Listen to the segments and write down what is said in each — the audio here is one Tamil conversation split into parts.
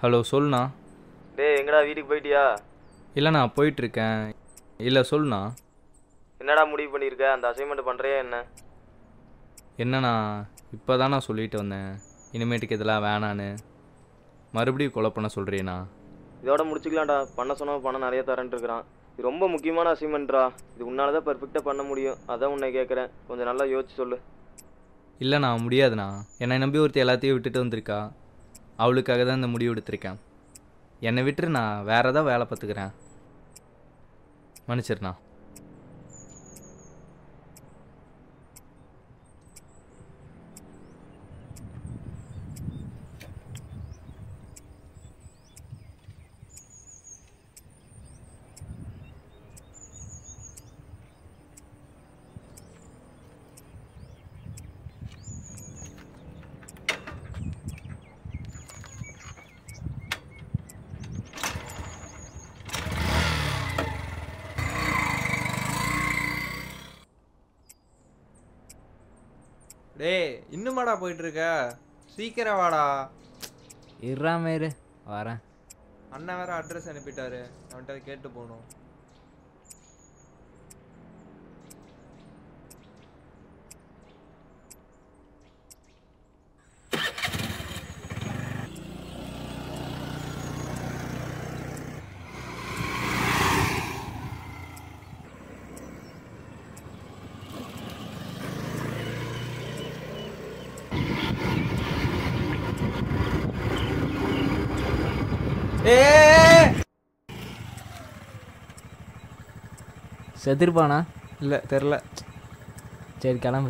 ஹலோ சொல்லுண்ணா டேய் எங்கடா வீட்டுக்கு போயிட்டியா இல்லைண்ணா போயிட்டுருக்கேன் இல்லை சொல்லுண்ணா என்னடா முடிவு பண்ணியிருக்க அந்த அசைன்மெண்ட் பண்ணுறியா என்ன என்னண்ணா இப்போ தான் நான் சொல்லிட்டு வந்தேன் இனிமேட்டுக்கு இதெல்லாம் வேணான்னு மறுபடியும் கொலை பண்ண சொல்கிறீண்ணா இதோட முடிச்சுக்கலாம்டா பண்ண சொன்னா பணம் நிறைய தரேன்ட்டு இருக்கிறான் இது ரொம்ப முக்கியமான அசைன்மெண்ட்ரா இது உன்னால தான் பர்ஃபெக்டாக பண்ண முடியும் அதான் உன்னை கேட்குறேன் கொஞ்சம் நல்லா யோசிச்சு சொல்லு இல்லைண்ணா முடியாதுண்ணா என்னை நம்பி ஒருத்தி எல்லாத்தையும் விட்டுட்டு வந்திருக்கா அவளுக்காக தான் இந்த முடிவு எடுத்திருக்கேன் என்னை விட்டுரு நான் வேறு ஏதாவது வேலை பார்த்துக்கிறேன் மன்னிச்சிருண்ணா டேய் இன்னுமாடா போயிட்டு இருக்க சீக்கிரம் வாடா இறாமேரு வரேன் அண்ணன் வேற அட்ரஸ் அனுப்பிட்டாரு அவன்கிட்ட அதை கேட்டு போகணும் ஏய் செத்துருப்பானா இல்லை தெரில சரி கிளம்பு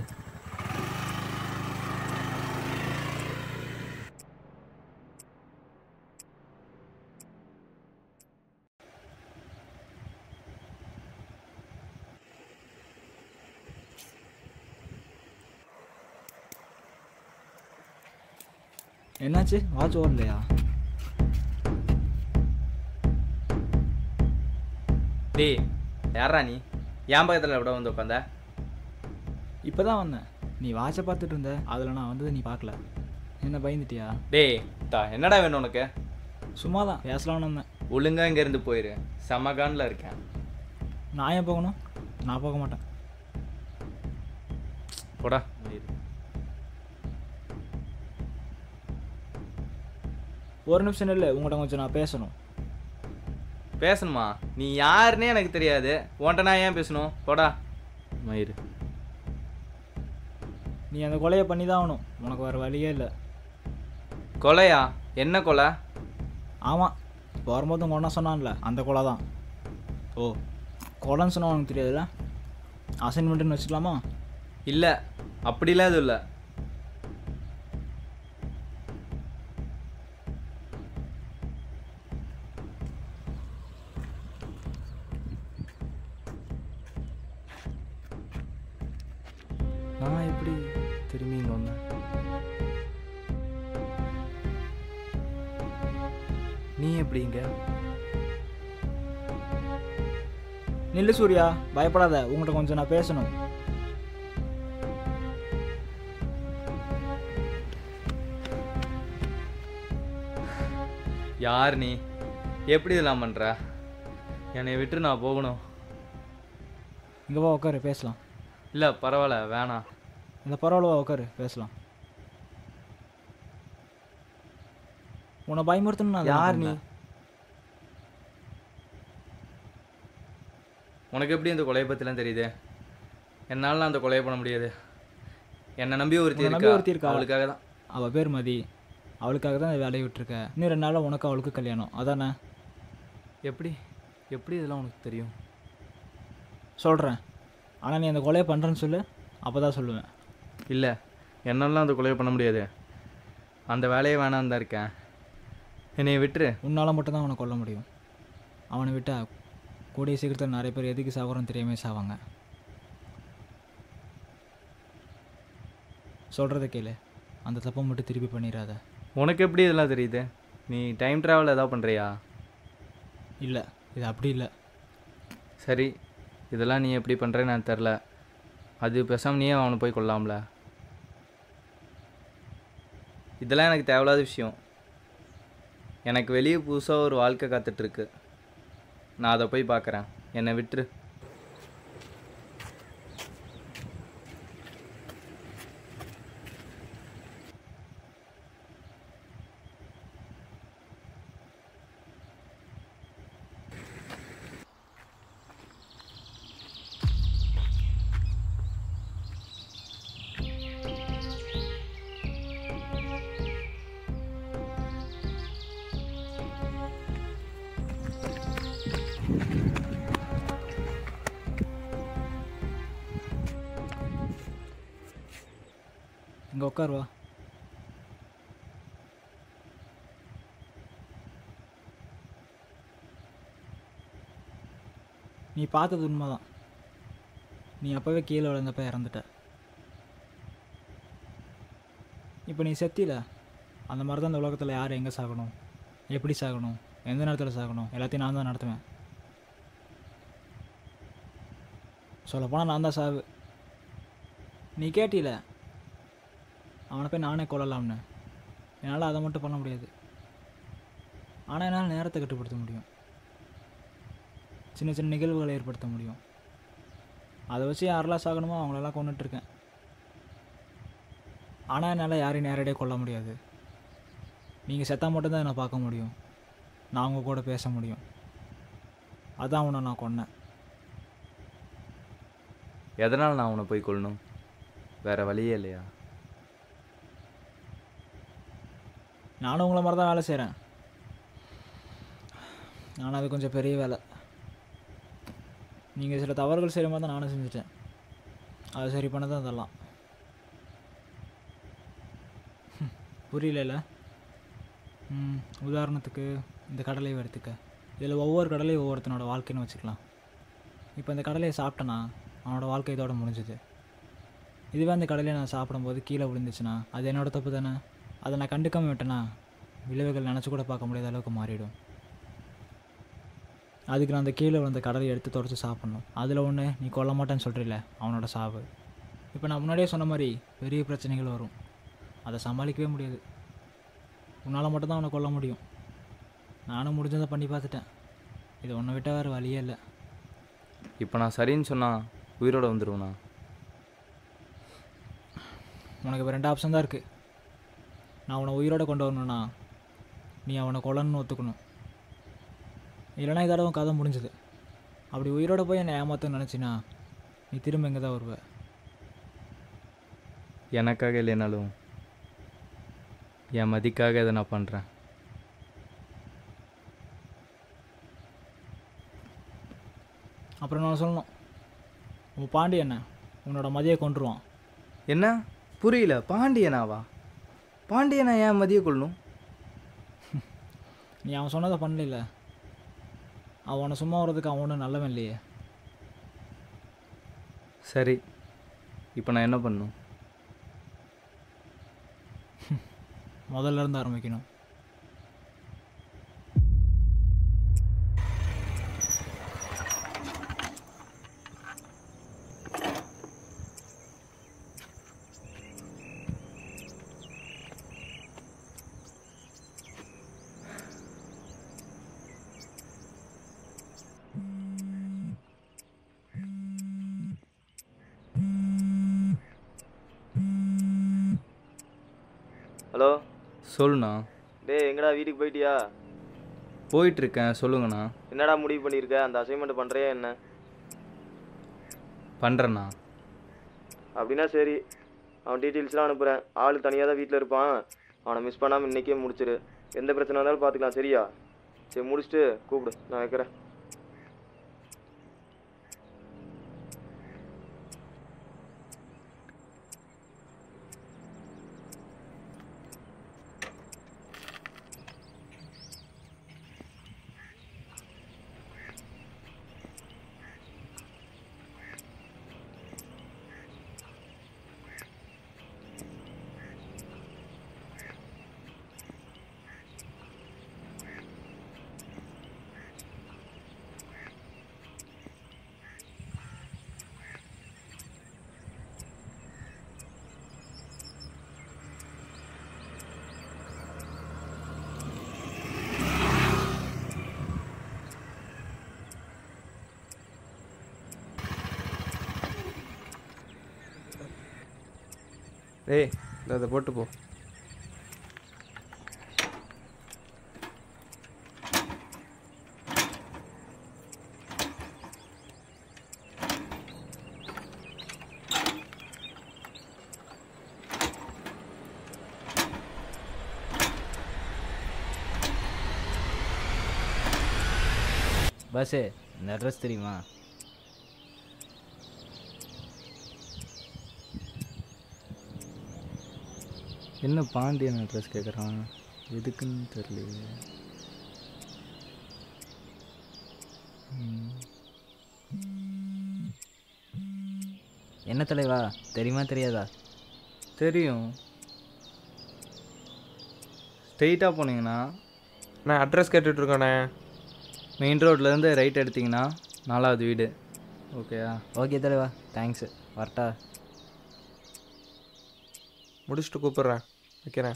என்னாச்சு வாட்ச் ஓடலையா டேய் யாரா நீ என் பக்கத்தில் விட வந்து உட்காந்த இப்போ தான் வந்தேன் நீ வாட்சை பார்த்துட்டு இருந்த அதில் நான் வந்தது நீ பார்க்கல என்ன பயந்துட்டியா டேய் தா என்னடா வேணும் உனக்கு சும்மா தான் பேசலாம்னு வந்தேன் ஒழுங்கா இங்கேருந்து போயிரு செமகானில் இருக்கேன் நான் ஏன் போகணும் நான் போக மாட்டேன் போடா ஒரு நிமிஷம் இல்லை உங்கள்கிட்ட கொஞ்சம் நான் பேசணும் பேசணுமா நீ யாருன்னே எனக்கு தெரியாது உன்கிட்ட நான் ஏன் பேசணும் போடா மயிறு நீ அந்த கொலையை பண்ணி தான் ஆகணும் உனக்கு வேறு வழியே இல்லை கொலையா என்ன கொலை ஆமாம் இப்போ வரும்போது உங்கள் ஒன்றா சொன்னான்ல அந்த கொலை தான் ஓ கொலைன்னு சொன்னால் உனக்கு தெரியாதுல்ல அசைன்மெண்ட்டுன்னு வச்சுக்கலாமா இல்லை அப்படிலாம் எதுவும் இல்லை நான் எப்படி திரும்பி இங்கே வந்தேன் நீ எப்படி இங்கே நில்லு சூர்யா பயப்படாத உங்கள்கிட்ட கொஞ்சம் நான் பேசணும் யார் நீ எப்படி இதெல்லாம் பண்ணுற என்னை விட்டு நான் போகணும் இங்கே வா உட்காரு பேசலாம் இல்லை பரவாயில்ல வேணாம் இந்த பரவாயில்ல வா உட்காரு பேசலாம் உன்னை பயமுறுத்தணும் நான் யார் நீ உனக்கு எப்படி இந்த கொலையை பற்றிலாம் தெரியுது என்னால் அந்த கொலையை பண்ண முடியாது என்னை நம்பி ஒருத்தி உன்னை நம்பி இருக்கா ஒருத்தி இருக்கா? அவளுக்காக தான் அவள் பேர் மதி அவளுக்காக தான் இந்த வேலையை விட்டுருக்க இன்னும் ரெண்டு நாளில் உனக்கு அவளுக்கு கல்யாணம் அதானே எப்படி எப்படி இதெல்லாம் உனக்கு தெரியும் சொல்கிறேன் ஆனால் நீ அந்த கொலையை பண்ணுறேன்னு சொல்லு அப்போ தான் சொல்லுவேன் இல்லை என்னாலாம் அந்த கொலையை பண்ண முடியாது அந்த வேலையை வேணாம் தான் இருக்கேன் என்னை விட்டுரு உன்னால் மட்டும்தான் அவனை கொல்ல முடியும் அவனை விட்டா கூடிய சீக்கிரத்தில் நிறைய பேர் எதுக்கு சாகுறோன்னு தெரியாமே சாவாங்க சொல்கிறத கேளு அந்த தப்பை மட்டும் திருப்பி பண்ணிடாத உனக்கு எப்படி இதெல்லாம் தெரியுது நீ டைம் ட்ராவல் ஏதாவது பண்ணுறியா இல்லை இது அப்படி இல்லை சரி இதெல்லாம் நீ எப்படி பண்ணுறேன்னு எனக்கு தெரில அது பேசாமல் நீயே அவனை போய் கொல்லாம்ல இதெல்லாம் எனக்கு தேவையில்லாத விஷயம் எனக்கு வெளியே புதுசாக ஒரு வாழ்க்கை காத்துட்ருக்கு நான் அதை போய் பார்க்குறேன் என்னை விட்டுரு இங்கே உட்காருவா நீ பார்த்தது உண்மைதான் நீ அப்போவே கீழே விழுந்தப்ப இறந்துட்ட இப்போ நீ செத்தில அந்த மாதிரி தான் இந்த உலகத்தில் யார் எங்கே சாகணும் எப்படி சாகணும் எந்த நேரத்தில் சாகணும் எல்லாத்தையும் நான் தான் நடத்துவேன் சொல்லப்போனால் நான் தான் சாவு நீ கேட்டில அவனை போய் நானே கொல்லலாம்னு என்னால் அதை மட்டும் பண்ண முடியாது ஆனால் என்னால் நேரத்தை கட்டுப்படுத்த முடியும் சின்ன சின்ன நிகழ்வுகளை ஏற்படுத்த முடியும் அதை வச்சு யாரெல்லாம் சாகணுமோ அவங்களெல்லாம் கொண்டுட்ருக்கேன் ஆனால் என்னால் யாரையும் நேரடியாக கொல்ல முடியாது நீங்கள் செத்தா மட்டும்தான் என்னை பார்க்க முடியும் நான் அவங்க கூட பேச முடியும் அதான் அவனை நான் கொன்னேன் எதனால் நான் உன்னை போய் கொள்ளணும் வேறு வழியே இல்லையா நானும் உங்களை மாதிரி தான் வேலை செய்கிறேன் ஆனால் அது கொஞ்சம் பெரிய வேலை நீங்கள் சில தவறுகள் செய்கிற மாதிரி தான் நானும் செஞ்சுட்டேன் அது சரி பண்ண தான் அதெல்லாம் புரியல ம் உதாரணத்துக்கு இந்த கடலையை எடுத்துக்க இதில் ஒவ்வொரு கடலையும் ஒவ்வொருத்தனோட வாழ்க்கைன்னு வச்சுக்கலாம் இப்போ இந்த கடலையை சாப்பிட்டேன்னா அவனோட வாழ்க்கை இதோட முடிஞ்சுது இதுவே அந்த கடலையை நான் சாப்பிடும்போது கீழே விழுந்துச்சுன்னா அது என்னோட தப்பு தானே அதை நான் கண்டுக்காம விட்டேன்னா விளைவுகள் நினச்சி கூட பார்க்க முடியாத அளவுக்கு மாறிடும் அதுக்கு நான் அந்த கீழே விழுந்த கடலை எடுத்து தொடச்சி சாப்பிட்ணும் அதில் ஒன்று நீ கொல்ல மாட்டேன்னு சொல்கிறீல அவனோட சாவு இப்போ நான் முன்னாடியே சொன்ன மாதிரி பெரிய பிரச்சனைகள் வரும் அதை சமாளிக்கவே முடியாது உன்னால் மட்டும்தான் அவனை கொல்ல முடியும் நானும் முடிஞ்சதை பண்ணி பார்த்துட்டேன் இது ஒன்றை விட்டால் வேறு வழியே இல்லை இப்போ நான் சரின்னு சொன்னால் உயிரோட வந்துடுவேண்ணா உனக்கு இப்போ ரெண்டு ஆப்ஷன் தான் இருக்குது நான் அவனை உயிரோட கொண்டு வரணும்னா நீ அவனை கொல்லணும்னு ஒத்துக்கணும் இல்லைனா இதோட உன் கதை முடிஞ்சது அப்படி உயிரோட போய் என்னை ஏமாத்தன்னு நினச்சினா நீ திரும்ப இங்கே தான் வருவ எனக்காக இல்லைனாலும் என் மதிக்காக இதை நான் பண்ணுறேன் அப்புறம் நான் சொல்லணும் உன் பாண்டி என்ன உன்னோட மதியை கொண்டுருவான் என்ன புரியல பாண்டியனாவா பாண்டியனா ஏன் மதிய கொள்ளணும் நீ அவன் சொன்னதை பண்ணல அவனை சும்மா வர்றதுக்கு அவன் ஒன்றும் நல்லவன் இல்லையே சரி இப்போ நான் என்ன பண்ணணும் முதல்ல இருந்து ஆரம்பிக்கணும் ஹலோ சொல்லுண்ணா டேய் எங்கடா வீட்டுக்கு போயிட்டியா போயிட்டுருக்கேன் சொல்லுங்கண்ணா என்னடா முடிவு பண்ணியிருக்க அந்த அசைன்மெண்ட் பண்ணுறியா என்ன பண்ணுறேண்ணா அப்படின்னா சரி அவன் டீட்டெயில்ஸ்லாம் அனுப்புகிறேன் ஆள் தனியாக தான் வீட்டில் இருப்பான் அவனை மிஸ் பண்ணாமல் இன்றைக்கே முடிச்சிரு எந்த பிரச்சனை இருந்தாலும் பார்த்துக்கலாம் சரியா சரி முடிச்சுட்டு கூப்பிடு நான் வைக்கிறேன் ஏய் இந்த அதை போட்டு போ பஸ்ஸு இந்த அட்ரஸ் தெரியுமா என்ன பாண்டியன் அட்ரஸ் கேட்குறான் எதுக்குன்னு தெரியலையே என்ன தலைவா தெரியுமா தெரியாதா தெரியும் ஸ்ட்ரெயிட்டாக போனீங்கன்னா நான் அட்ரஸ் கேட்டுட்ருக்கோண்ணே மெயின் ரோட்லேருந்து ரைட் எடுத்தீங்கன்னா நாலாவது வீடு ஓகேயா ஓகே தலைவா தேங்க்ஸு வரட்டா முடிச்சுட்டு கூப்பிட்றேன் வைக்கிறேன்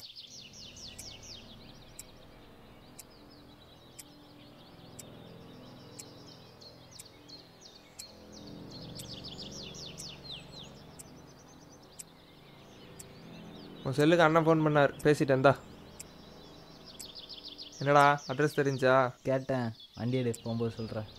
உன் செல்லுக்கு அண்ணன் ஃபோன் பண்ணார் பேசிட்டேன் இந்தா என்னடா அட்ரஸ் தெரிஞ்சா கேட்டேன் வண்டி எடு போகும்போது சொல்கிறேன்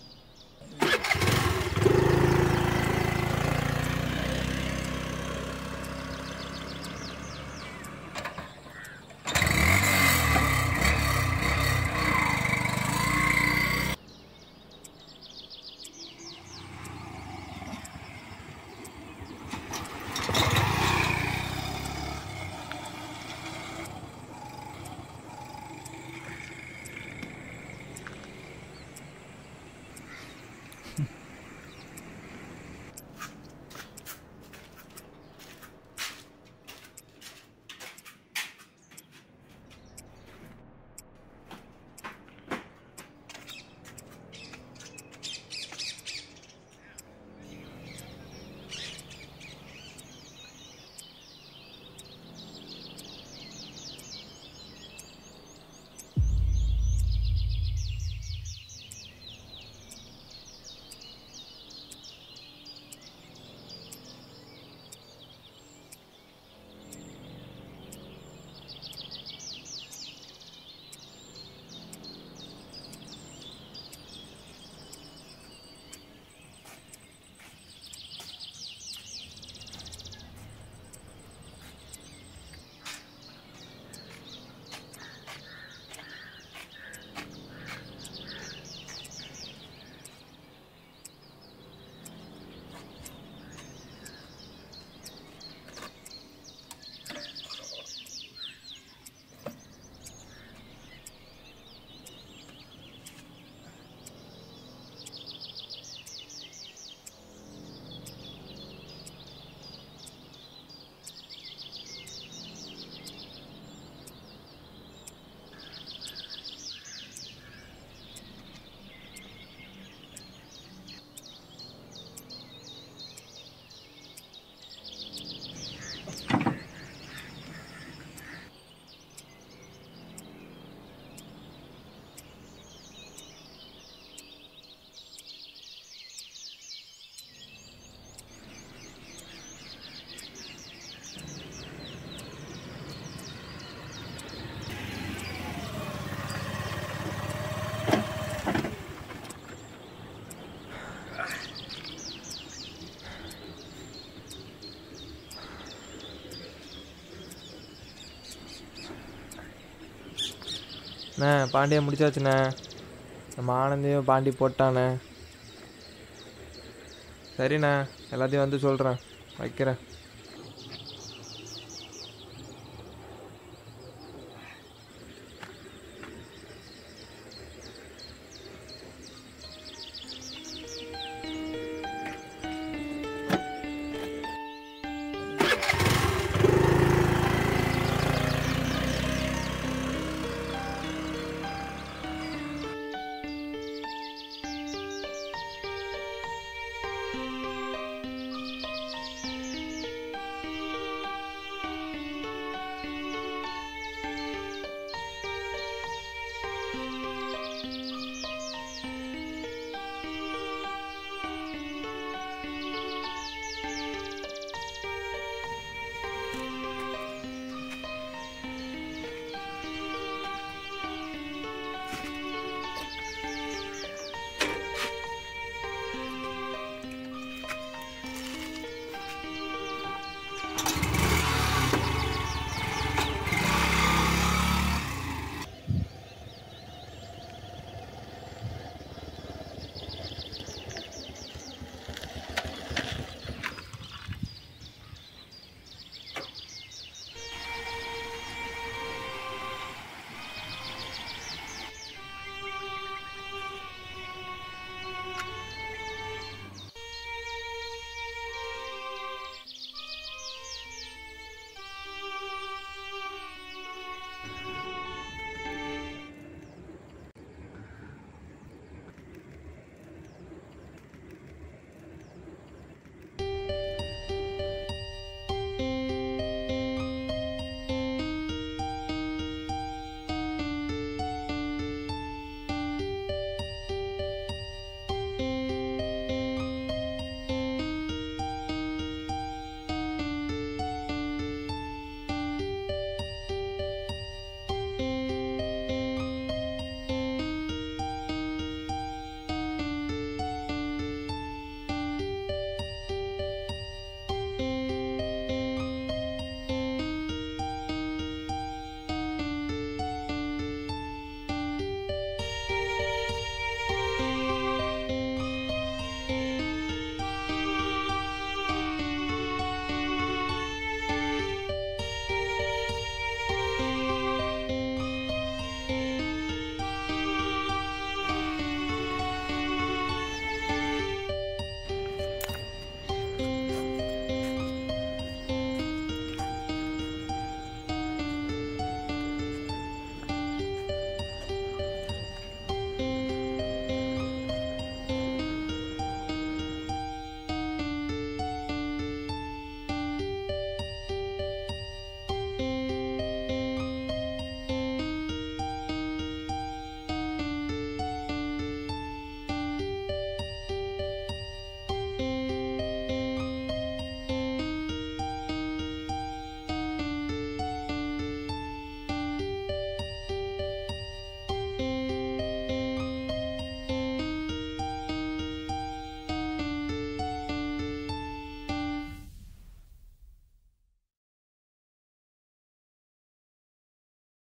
அண்ணே பாண்டியை முடிச்சாச்சுண்ணே நம்ம ஆனந்தையும் பாண்டி போட்டானே சரிண்ணே எல்லாத்தையும் வந்து சொல்கிறேன் வைக்கிறேன்